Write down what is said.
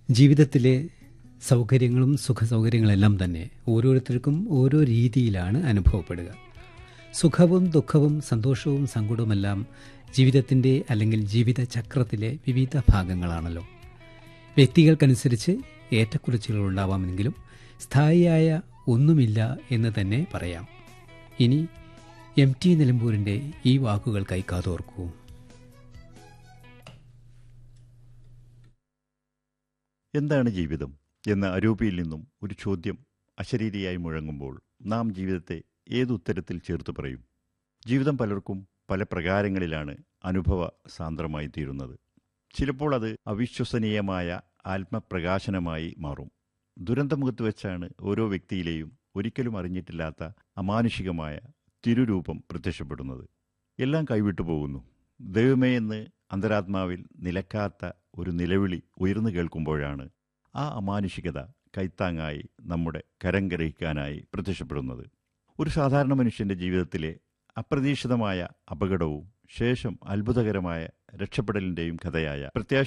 ജീവിതത്തിലെ സൗകര്യങ്ങളും സുഖസൗകര്യങ്ങളെല്ലാം തന്നെ ഓരോരുത്തർക്കും ഓരോ രീതിയിലാണ് അനുഭവപ്പെടുക സുഖവും ദുഃഖവും സന്തോഷവും സങ്കടവുമെല്ലാം ജീവിതത്തിൻ്റെ അല്ലെങ്കിൽ ജീവിത ചക്രത്തിലെ വിവിധ ഭാഗങ്ങളാണല്ലോ വ്യക്തികൾക്കനുസരിച്ച് ഏറ്റക്കുറച്ചിലുകൾ ഉണ്ടാവാമെങ്കിലും സ്ഥായിയായ ഒന്നുമില്ല എന്ന് തന്നെ പറയാം ഇനി എം ടി നിലമ്പൂരിൻ്റെ ഈ വാക്കുകൾക്കായി കാതോർക്കൂ എന്താണ് ജീവിതം എന്ന അരൂപിയിൽ നിന്നും ഒരു ചോദ്യം അശരീരിയായി മുഴങ്ങുമ്പോൾ നാം ജീവിതത്തെ ഏതുത്തരത്തിൽ ചേർത്ത് പറയും ജീവിതം പലർക്കും പല പ്രകാരങ്ങളിലാണ് അനുഭവ സാന്ദ്രമായി തീരുന്നത് ചിലപ്പോൾ അത് അവിശ്വസനീയമായ ആത്മപ്രകാശനമായി മാറും ദുരന്തമുഖത്ത് വെച്ചാണ് ഓരോ വ്യക്തിയിലെയും ഒരിക്കലും അറിഞ്ഞിട്ടില്ലാത്ത അമാനുഷികമായ തിരുരൂപം പ്രത്യക്ഷപ്പെടുന്നത് എല്ലാം കൈവിട്ടു പോകുന്നു ദൈവമേ എന്ന് അന്തരാത്മാവിൽ നിലക്കാത്ത ഒരു നിലവിളി ഉയർന്നു കേൾക്കുമ്പോഴാണ് ആ അമാനുഷികത കൈത്താങ്ങായി നമ്മുടെ കരം ഗ്രഹിക്കാനായി പ്രത്യക്ഷപ്പെടുന്നത് ഒരു സാധാരണ മനുഷ്യന്റെ ജീവിതത്തിലെ അപ്രതീക്ഷിതമായ അപകടവും ശേഷം അത്ഭുതകരമായ രക്ഷപ്പെടലിന്റെയും കഥയായ പ്രത്യാശ